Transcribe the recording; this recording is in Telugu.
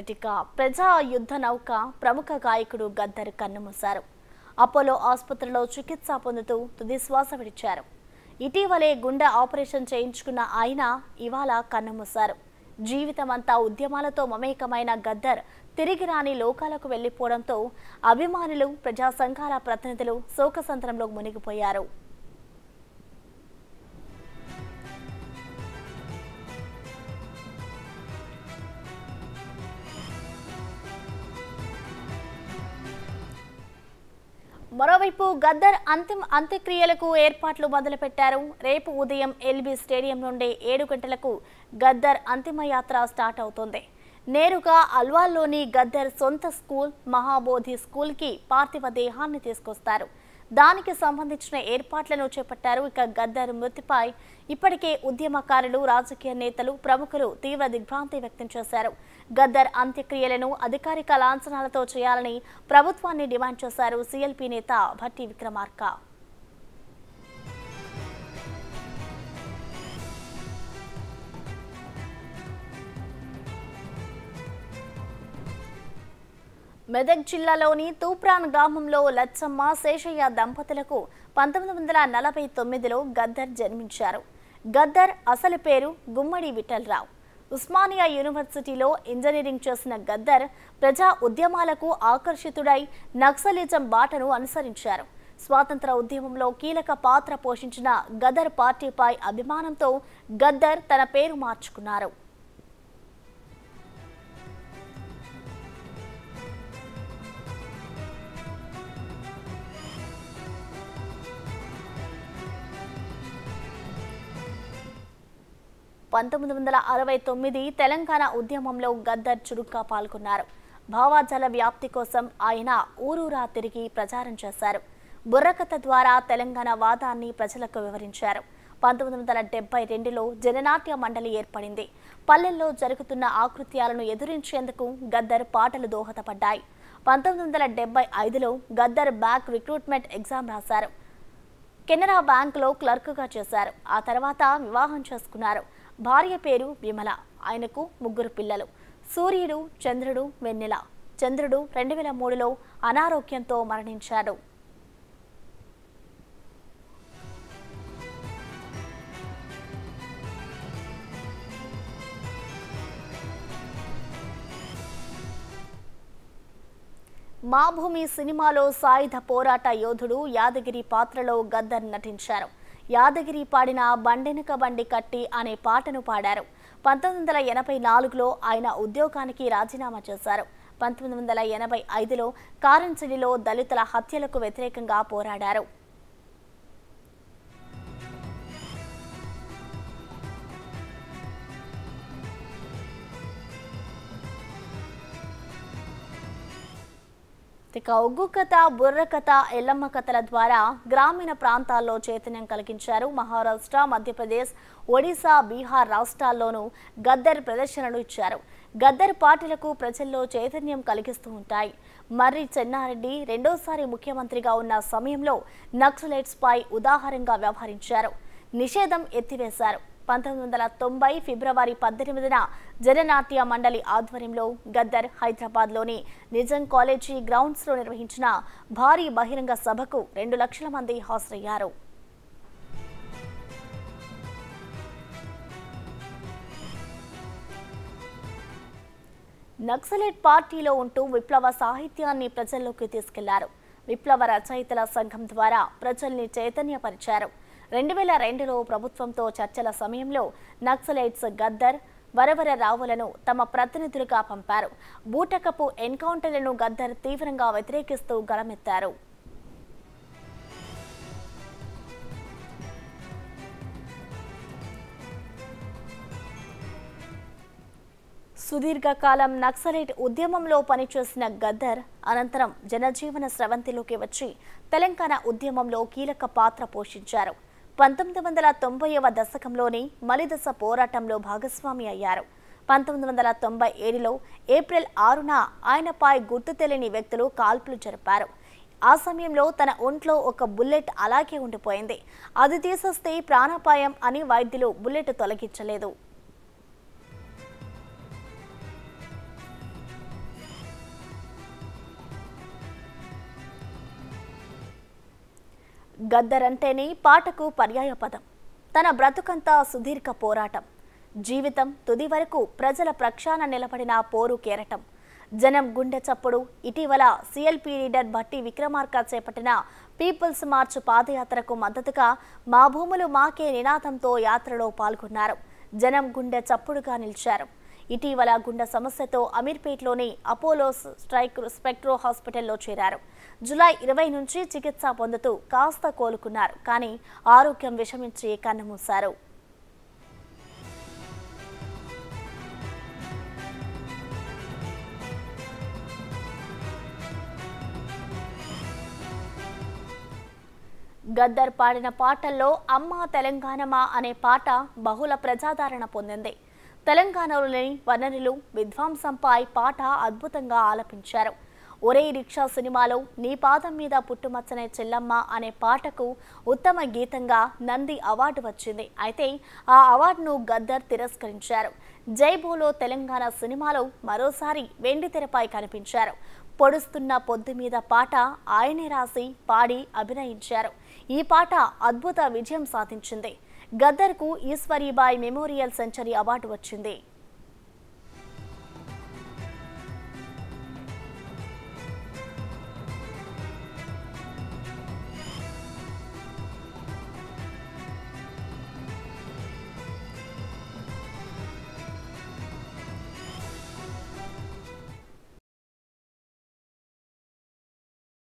రైట్ ఇక ప్రజా యుద్ధ నౌక ప్రముఖ గాయకుడు గద్దర్ కన్నుమూశారు అపోలో ఆసుపత్రిలో చికిత్స పొందుతూ తుది శ్వాస విడిచారు ఇటీవలే గుండె ఆపరేషన్ చేయించుకున్న ఆయన ఇవాళ కన్నుమూశారు జీవితమంతా ఉద్యమాలతో మమేకమైన గద్దర్ తిరిగి రాని లోకాలకు వెళ్లిపోవడంతో అభిమానులు ప్రజా సంఘాల ప్రతినిధులు శోకసంతరంలో మునిగిపోయారు మరోవైపు గద్దర్ అంతిమ అంత్యక్రియలకు ఏర్పాట్లు మొదలుపెట్టారు రేపు ఉదయం ఎల్బీ స్టేడియం నుండి ఏడు గంటలకు గద్దర్ అంతిమయాత్ర స్టార్ట్ అవుతోంది నేరుగా అల్వాల్లోని గద్దర్ సొంత స్కూల్ మహాబోధి స్కూల్కి పార్థివ దేహాన్ని తీసుకొస్తారు దానికి సంబంధించిన ఏర్పాట్లను చేపట్టారు ఇక గద్దర్ మృతిపై ఇప్పటికే ఉద్యమకారులు రాజకీయ నేతలు ప్రముఖులు తీవ్ర దిగ్భ్రాంతి వ్యక్తం చేశారు గద్దర్ అంత్యక్రియలను అధికారిక లాంఛనాలతో చేయాలని ప్రభుత్వాన్ని డిమాండ్ చేశారు సీఎల్పీ నేత భట్టి విక్రమార్క మెదక్ జిల్లాలోని తూప్రాన్ గ్రామంలో లచ్చమ్మ శేషయ్య దంపతులకు పంతొమ్మిది వందల నలభై తొమ్మిదిలో గద్దర్ జన్మించారు గద్దర్ అసలు పేరు గుమ్మడి విఠలరావు ఉస్మానియా యూనివర్సిటీలో ఇంజనీరింగ్ చేసిన గద్దర్ ప్రజా ఉద్యమాలకు ఆకర్షితుడై నక్సలిజం బాటను అనుసరించారు స్వాతంత్ర ఉద్యమంలో కీలక పాత్ర పోషించిన గదర్ పార్టీపై అభిమానంతో గద్దర్ తన పేరు మార్చుకున్నారు పంతొమ్మిది వందల అరవై తొమ్మిది తెలంగాణ ఉద్యమంలో గద్దర్ చురుగ్గా పాల్గొన్నారు భావాజాల వ్యాప్తి కోసం ఆయన ఊరూరా తిరిగి ప్రచారం చేశారు బుర్రకథ ద్వారా తెలంగాణ వాదాన్ని ప్రజలకు వివరించారు పంతొమ్మిది వందల డెబ్బై రెండులో జననాట్య మండలి ఏర్పడింది పల్లెల్లో జరుగుతున్న ఆకృత్యాలను ఎదురించేందుకు గద్దర్ పాటలు దోహదపడ్డాయి పంతొమ్మిది వందల డెబ్బై ఐదులో గద్దర్ బ్యాక్ రిక్రూట్మెంట్ ఎగ్జామ్ రాశారు కెనరా బ్యాంకులో క్లర్క్గా చేశారు ఆ తర్వాత వివాహం చేసుకున్నారు భార్య పేరు విమల ఆయనకు ముగ్గురు పిల్లలు సూర్యుడు చంద్రుడు వెన్నెల చంద్రుడు రెండు వేల మూడులో అనారోగ్యంతో మరణించాడు మా భూమి సినిమాలో సాయుధ పోరాట యోధుడు యాదగిరి పాత్రలో గద్దర్ నటించారు యాదగిరి పాడిన బండెనక బండి కట్టి అనే పాటను పాడారు పంతొమ్మిది వందల ఎనభై నాలుగులో ఆయన ఉద్యోగానికి రాజీనామా చేశారు పంతొమ్మిది వందల ఎనభై ఐదులో కారంచిలిలో దళితుల హత్యలకు వ్యతిరేకంగా పోరాడారు ఇక ఒగ్గు కథ బుర్ర కథ ఎల్లమ్మ కథల ద్వారా గ్రామీణ ప్రాంతాల్లో చైతన్యం కలిగించారు మహారాష్ట్ర మధ్యప్రదేశ్ ఒడిశా బీహార్ రాష్ట్రాల్లోనూ గద్దర్ ప్రదర్శనలు ఇచ్చారు గద్దర్ పాటలకు ప్రజల్లో చైతన్యం కలిగిస్తూ ఉంటాయి మర్రి చెన్నారెడ్డి రెండోసారి ముఖ్యమంత్రిగా ఉన్న సమయంలో నక్సలైట్స్ పై ఉదాహరణగా వ్యవహరించారు నిషేధం ఎత్తివేశారు పంతొమ్మిది వందల తొంభై ఫిబ్రవరి పద్దెనిమిదిన జననాట్య మండలి ఆధ్వర్యంలో గద్దర్ హైదరాబాద్లోని నిజం కాలేజీ గ్రౌండ్స్లో నిర్వహించిన భారీ బహిరంగ సభకు రెండు లక్షల మంది హాజరయ్యారు నక్సలైట్ పార్టీలో ఉంటూ విప్లవ సాహిత్యాన్ని ప్రజల్లోకి తీసుకెళ్లారు విప్లవ రచయితల సంఘం ద్వారా ప్రజల్ని చైతన్యపరిచారు రెండు వేల రెండులో ప్రభుత్వంతో చర్చల సమయంలో నక్సలైట్స్ గద్దర్ వరవర రావులను తమ ప్రతినిధులుగా పంపారు బూటకపు ఎన్కౌంటర్లను గద్దర్ తీవ్రంగా వ్యతిరేకిస్తూ గలమెత్తారు సుదీర్ఘకాలం నక్సలైట్ ఉద్యమంలో పనిచేసిన గద్దర్ అనంతరం జనజీవన స్రవంతిలోకి వచ్చి తెలంగాణ ఉద్యమంలో కీలక పాత్ర పోషించారు పంతొమ్మిది వందల తొంభైవ దశకంలోని మలిదశ పోరాటంలో భాగస్వామి అయ్యారు పంతొమ్మిది వందల తొంభై ఏడులో ఏప్రిల్ ఆరున ఆయనపై గుర్తు తెలియని వ్యక్తులు కాల్పులు జరిపారు ఆ సమయంలో తన ఒంట్లో ఒక బుల్లెట్ అలాగే ఉండిపోయింది అది తీసేస్తే ప్రాణాపాయం అని వైద్యులు బుల్లెట్ తొలగించలేదు గద్దర్ అంటేనే పాటకు పర్యాయ పదం తన బ్రతుకంతా సుదీర్ఘ పోరాటం జీవితం తుది వరకు ప్రజల ప్రక్షాళన నిలబడిన పోరు కేరటం జనం గుండె చప్పుడు ఇటీవల సిఎల్పి లీడర్ భట్టి విక్రమార్క చేపట్టిన పీపుల్స్ మార్చ్ పాదయాత్రకు మద్దతుగా మా భూములు మాకే నినాదంతో యాత్రలో పాల్గొన్నారు జనం గుండె చప్పుడుగా నిలిచారు ఇటీవల గుండె సమస్యతో అమీర్పేట్లోని అపోలో స్ట్రైక్ స్పెక్ట్రో హాస్పిటల్లో చేరారు జులై ఇరవై నుంచి చికిత్స పొందుతూ కాస్త కోలుకున్నారు కానీ ఆరోగ్యం విషమించి కన్నుమూశారు గద్దర్ పాడిన పాటల్లో అమ్మ తెలంగాణమా అనే పాట బహుళ ప్రజాదరణ పొందింది తెలంగాణలోని వనరులు విధ్వంసంపై పాట అద్భుతంగా ఆలపించారు ఒరే రిక్షా సినిమాలో నీ పాదం మీద పుట్టుమచ్చనే చెల్లమ్మ అనే పాటకు ఉత్తమ గీతంగా నంది అవార్డు వచ్చింది అయితే ఆ అవార్డును గద్దర్ తిరస్కరించారు జై బోలో తెలంగాణ సినిమాలో మరోసారి వెండి తెరపై కనిపించారు పొడుస్తున్న పొద్దు మీద పాట ఆయనే రాసి పాడి అభినయించారు ఈ పాట అద్భుత విజయం సాధించింది గద్దర్కు ఈశ్వరీబాయ్ మెమోరియల్ సెంచరీ అవార్డు వచ్చింది